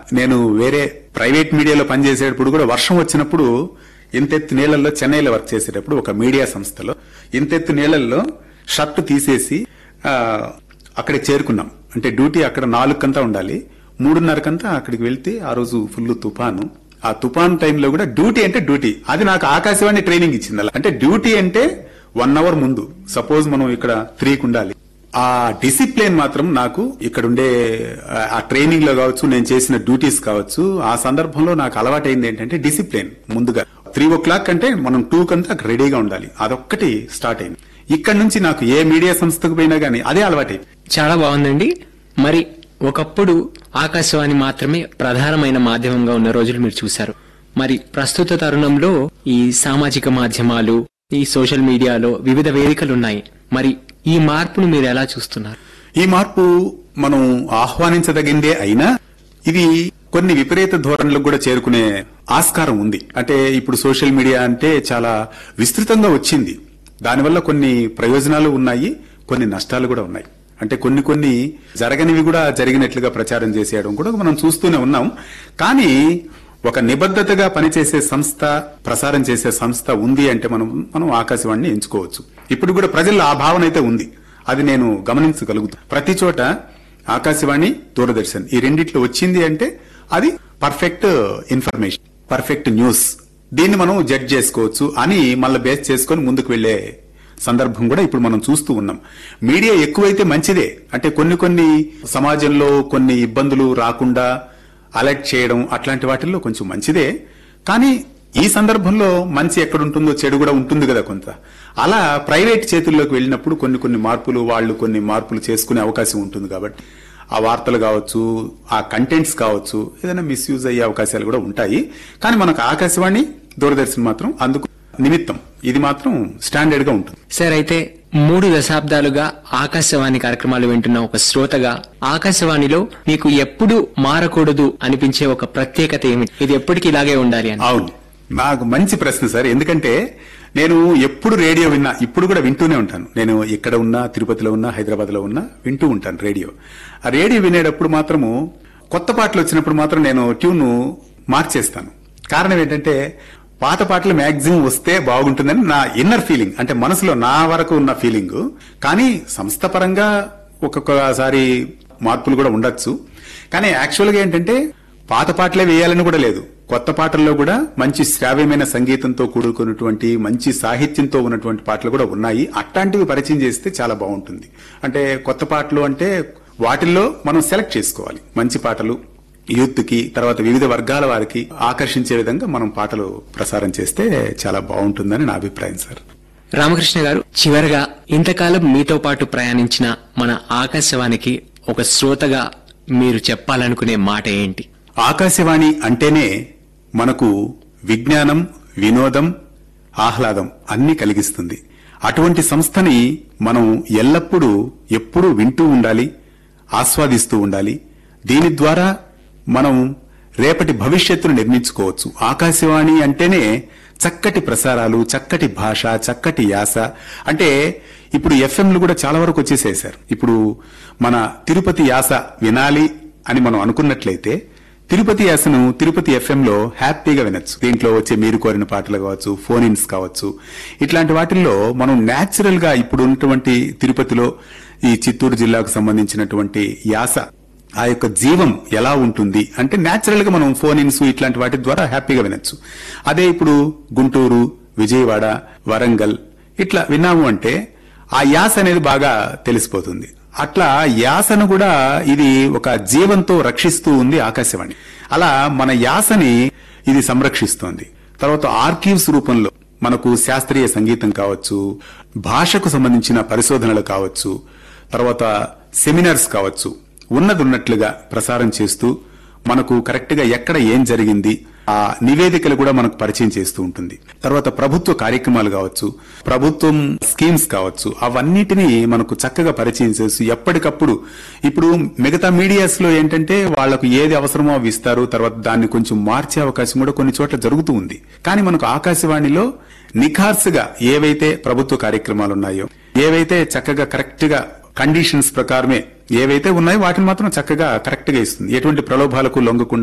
నేను వేరే ప్రైవేట్ మీడియాలో పనిచేసేటప్పుడు కూడా వర్షం వచ్చినప్పుడు ఇంతెత్తు నీళ్లలో చెన్నైలో వర్క్ చేసేటప్పుడు ఒక మీడియా సంస్థలో ఇంతెత్తు నీళ్లలో షర్ట్ తీసేసి ఆ, అక్కడికి చేరుకున్నాం అంటే డ్యూటీ అక్కడ నాలుగుకంతా ఉండాలి మూడున్నరకంతా అక్కడికి వెళ్తే ఆ రోజు ఫుల్ తుఫాను ఆ తుఫాన్ టైంలో కూడా డ్యూటీ అంటే డ్యూటీ అది నాకు ఆకాశవాణి ట్రైనింగ్ ఇచ్చింది అలా అంటే డ్యూటీ అంటే వన్ అవర్ ముందు సపోజ్ మనం ఇక్కడ త్రీకి ఉండాలి ఆ డిసిప్లిన్ మాత్రం నాకు ఇక్కడ ఉండే ఆ- ఆ ట్రైనింగ్ లో కావచ్చు నేను చేసిన డ్యూటీస్ కావచ్చు ఆ సందర్భంలో నాకు అలవాటైంది ఏంటంటే డిసిప్లిన్ ముందుగా త్రీ ఓ క్లాక్ అంటే మనం టూ కంతా అక్కడ రెడీగా ఉండాలి అదొక్కటి స్టార్ట్ అయింది ఇక్కడ నుంచి నాకు ఏ మీడియా సంస్థకు పోయినా గానీ అదే అలవాటైంది చాలా బాగుందండి మరి ఒకప్పుడు ఆకాశవాణి మాత్రమే ప్రధానమైన మాధ్యమంగా ఉన్న రోజులు మీరు చూశారు మరి ప్రస్తుత తరుణంలో ఈ సామాజిక మాధ్యమాలు ఈ సోషల్ మీడియాలో వివిధ వేదికలు ఉన్నాయి మరి ఈ మార్పును మీరు ఎలా చూస్తున్నారు ఈ మార్పు మనం ఆహ్వానించదగిందే అయినా ఇది కొన్ని విపరీత ధోరణులకు కూడా చేరుకునే ఆస్కారం ఉంది అంటే ఇప్పుడు సోషల్ మీడియా అంటే చాలా విస్తృతంగా వచ్చింది దానివల్ల కొన్ని ప్రయోజనాలు ఉన్నాయి కొన్ని నష్టాలు కూడా ఉన్నాయి అంటే కొన్ని కొన్ని జరగనివి కూడా జరిగినట్లుగా ప్రచారం చేసేయడం కూడా మనం చూస్తూనే ఉన్నాం కానీ ఒక నిబద్ధతగా పనిచేసే సంస్థ ప్రసారం చేసే సంస్థ ఉంది అంటే మనం మనం ఆకాశవాణిని ఎంచుకోవచ్చు ఇప్పుడు కూడా ప్రజల్లో ఆ భావన అయితే ఉంది అది నేను గమనించగలుగుతాను ప్రతి చోట ఆకాశవాణి దూరదర్శన్ ఈ రెండిట్లో వచ్చింది అంటే అది పర్ఫెక్ట్ ఇన్ఫర్మేషన్ పర్ఫెక్ట్ న్యూస్ దీన్ని మనం జడ్జ్ చేసుకోవచ్చు అని మళ్ళీ బేస్ చేసుకొని ముందుకు వెళ్లే సందర్భం కూడా ఇప్పుడు మనం చూస్తూ ఉన్నాం మీడియా ఎక్కువైతే మంచిదే అంటే కొన్ని కొన్ని సమాజంలో కొన్ని ఇబ్బందులు రాకుండా అలర్ట్ చేయడం అట్లాంటి వాటిల్లో కొంచెం మంచిదే కానీ ఈ సందర్భంలో మంచి ఎక్కడుంటుందో చెడు కూడా ఉంటుంది కదా కొంత అలా ప్రైవేట్ చేతుల్లోకి వెళ్ళినప్పుడు కొన్ని కొన్ని మార్పులు వాళ్ళు కొన్ని మార్పులు చేసుకునే అవకాశం ఉంటుంది కాబట్టి ఆ వార్తలు కావచ్చు ఆ కంటెంట్స్ కావచ్చు ఏదైనా మిస్యూజ్ అయ్యే అవకాశాలు కూడా ఉంటాయి కానీ మనకు ఆకాశవాణి దూరదర్శన్ మాత్రం అందుకు నిమిత్తం ఇది మాత్రం స్టాండర్డ్ గా ఉంటుంది సార్ అయితే మూడు దశాబ్దాలుగా ఆకాశవాణి కార్యక్రమాలు వింటున్న ఒక శ్రోతగా ఆకాశవాణిలో మీకు ఎప్పుడు మారకూడదు అనిపించే ఒక ప్రత్యేకత ఏమిటి ఇది ఎప్పటికీ ఇలాగే ఉండాలి అని అవును నాకు మంచి ప్రశ్న సార్ ఎందుకంటే నేను ఎప్పుడు రేడియో విన్నా ఇప్పుడు కూడా వింటూనే ఉంటాను నేను ఇక్కడ ఉన్నా తిరుపతిలో ఉన్నా హైదరాబాద్ లో ఉన్నా వింటూ ఉంటాను రేడియో ఆ రేడియో వినేటప్పుడు మాత్రము కొత్త పాటలు వచ్చినప్పుడు మాత్రం నేను ట్యూన్ మార్చేస్తాను కారణం ఏంటంటే పాత పాటలు మాక్సిమం వస్తే బాగుంటుందని నా ఇన్నర్ ఫీలింగ్ అంటే మనసులో నా వరకు ఉన్న ఫీలింగ్ కానీ సంస్థ పరంగా ఒక్కొక్కసారి మార్పులు కూడా ఉండొచ్చు కానీ యాక్చువల్ గా ఏంటంటే పాత పాటలే వేయాలని కూడా లేదు కొత్త పాటల్లో కూడా మంచి శ్రావ్యమైన సంగీతంతో కూడుకున్నటువంటి మంచి సాహిత్యంతో ఉన్నటువంటి పాటలు కూడా ఉన్నాయి అట్లాంటివి పరిచయం చేస్తే చాలా బాగుంటుంది అంటే కొత్త పాటలు అంటే వాటిల్లో మనం సెలెక్ట్ చేసుకోవాలి మంచి పాటలు యూత్ కి తర్వాత వివిధ వర్గాల వారికి ఆకర్షించే విధంగా మనం పాటలు ప్రసారం చేస్తే చాలా బాగుంటుందని నా అభిప్రాయం సార్ రామకృష్ణ గారు చివరగా ఇంతకాలం మీతో పాటు ప్రయాణించిన మన ఆకాశవాణికి ఒక శ్రోతగా మీరు చెప్పాలనుకునే మాట ఏంటి ఆకాశవాణి అంటేనే మనకు విజ్ఞానం వినోదం ఆహ్లాదం అన్ని కలిగిస్తుంది అటువంటి సంస్థని మనం ఎల్లప్పుడూ ఎప్పుడూ వింటూ ఉండాలి ఆస్వాదిస్తూ ఉండాలి దీని ద్వారా మనం రేపటి భవిష్యత్తును నిర్మించుకోవచ్చు ఆకాశవాణి అంటేనే చక్కటి ప్రసారాలు చక్కటి భాష చక్కటి యాస అంటే ఇప్పుడు ఎఫ్ఎంలు కూడా చాలా వరకు వచ్చేసేసారు ఇప్పుడు మన తిరుపతి యాస వినాలి అని మనం అనుకున్నట్లయితే తిరుపతి యాసను తిరుపతి ఎఫ్ఎం లో హ్యాపీగా వినొచ్చు దీంట్లో వచ్చే మీరు కోరిన పాటలు కావచ్చు ఫోన్ ఇన్స్ కావచ్చు ఇట్లాంటి వాటిల్లో మనం నేచురల్ గా ఇప్పుడు ఉన్నటువంటి తిరుపతిలో ఈ చిత్తూరు జిల్లాకు సంబంధించినటువంటి యాస ఆ యొక్క జీవం ఎలా ఉంటుంది అంటే నేచురల్ గా మనం ఫోన్ ఇన్స్ ఇట్లాంటి వాటి ద్వారా హ్యాపీగా వినొచ్చు అదే ఇప్పుడు గుంటూరు విజయవాడ వరంగల్ ఇట్లా విన్నాము అంటే ఆ యాస అనేది బాగా తెలిసిపోతుంది అట్లా యాసను కూడా ఇది ఒక జీవంతో రక్షిస్తూ ఉంది ఆకాశవాణి అలా మన యాసని ఇది సంరక్షిస్తోంది తర్వాత ఆర్కీవ్స్ రూపంలో మనకు శాస్త్రీయ సంగీతం కావచ్చు భాషకు సంబంధించిన పరిశోధనలు కావచ్చు తర్వాత సెమినార్స్ కావచ్చు ఉన్నది ఉన్నట్లుగా ప్రసారం చేస్తూ మనకు కరెక్ట్ గా ఎక్కడ ఏం జరిగింది ఆ నివేదికలు కూడా మనకు పరిచయం చేస్తూ ఉంటుంది తర్వాత ప్రభుత్వ కార్యక్రమాలు కావచ్చు ప్రభుత్వం స్కీమ్స్ కావచ్చు అవన్నిటినీ మనకు చక్కగా పరిచయం చేస్తూ ఎప్పటికప్పుడు ఇప్పుడు మిగతా మీడియాస్ లో ఏంటంటే వాళ్లకు ఏది అవసరమో అవి ఇస్తారు తర్వాత దాన్ని కొంచెం మార్చే అవకాశం కూడా కొన్ని చోట్ల జరుగుతూ ఉంది కానీ మనకు ఆకాశవాణిలో నిఖార్సుగా ఏవైతే ప్రభుత్వ కార్యక్రమాలు ఉన్నాయో ఏవైతే చక్కగా కరెక్ట్ గా కండిషన్స్ ప్రకారమే ఏవైతే ఉన్నాయో వాటిని మాత్రం చక్కగా కరెక్ట్ గా ఇస్తుంది ఎటువంటి ప్రలోభాలకు లొంగకుండా